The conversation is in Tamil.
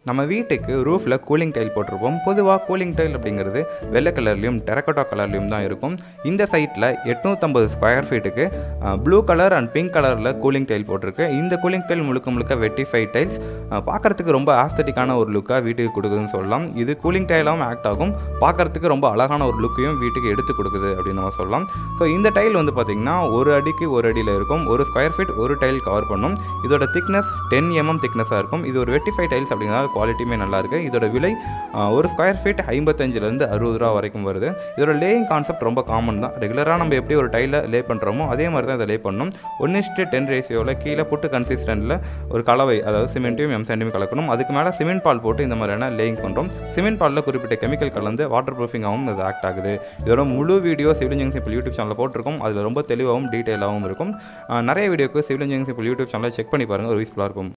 நம்ம வீட்டுக்கு ரூஃபில் கூலிங் டைல் போட்டிருப்போம் பொதுவாக கூலிங் டைல் அப்படிங்கிறது வெள்ளை கலர்லையும் டெரக்கோட்டா கலர்லையும் தான் இருக்கும் இந்த சைட்டில் எட்நூற்றம்பது ஸ்கொயர் ஃபீட்டுக்கு ப்ளூ கலர் அண்ட் பிங்க் கலரில் கூலிங் டைல் போட்டிருக்கு இந்த கூலிங் டைல் முழுக்க முழுக்க வெட்டிஃபை டைல்ஸ் பார்க்குறதுக்கு ரொம்ப ஆஸ்தட்டிக்கான ஒரு லுக்காக வீட்டுக்கு கொடுக்குதுன்னு சொல்லலாம் இது கூலிங் டைலாகவும் ஆக்ட் ஆகும் பார்க்குறதுக்கு ரொம்ப அழகான ஒரு லுக்கையும் வீட்டுக்கு எடுத்து கொடுக்குது அப்படின்னு நம்ம சொல்லலாம் ஸோ இந்த டைல் வந்து பார்த்திங்கன்னா ஒரு அடிக்கு ஒரு அடியில் இருக்கும் ஒரு ஸ்கொயர் ஃபீட் ஒரு டைல் கவர் பண்ணும் இதோட திக்னஸ் டென் எம்எம் திக்னஸாக இருக்கும் இது ஒரு வெட்டிஃபை டைல்ஸ் அப்படிங்கிறத குவாலிட்டியுமே நல்லா இருக்கு இதோட விலை ஆஹ், ஒரு ஸ்கொயர் ஃபீட் ஐம்பத்தஞ்சிலேருந்து அறுபது ரூபா வரைக்கும் வருது இதோட லேயிங் கான்செப்ட் ரொம்ப காமன் தான் ரெகுலராக நம்ம எப்படி ஒரு டைலை லே பண்ணுறோமோ அதே மாதிரி தான் இதை லே பண்ணணும் ஒன் இஸ்ட்டு டென் ரேஷியோவில் கீழே புட்டு கன்சிஸ்டன்ட்டில் ஒரு கலவை அதாவது சிமெண்ட்டையும் எம் சாண்டையும் கலக்கணும் அதுக்கு மேலே சிமெண்ட் பால் போட்டு இந்த மாதிரியான லேயிங் பண்ணுறோம் சிமெண்ட் பாலில் குறிப்பிட்ட கெமிக்கல் கலந்து வாட்டர் ப்ரூஃபிங்காகவும் இது ஆக்ட் ஆகுது இதோட முழு video civil engineering simple YouTube சேனலில் போட்டிருக்கோம் அதில் ரொம்ப தெளிவாகவும் டீட்டெயிலாகவும் இருக்கும் ஆஹ், நிறைய வீடியோக்கு சிவில் இன்ஜினியரிங் சிம்பிள் யூடியூப் சேனலை செக் பண்ணி பாருங்கள் ஒரு யூஸ்ஃபுல்லாக இருக்கும்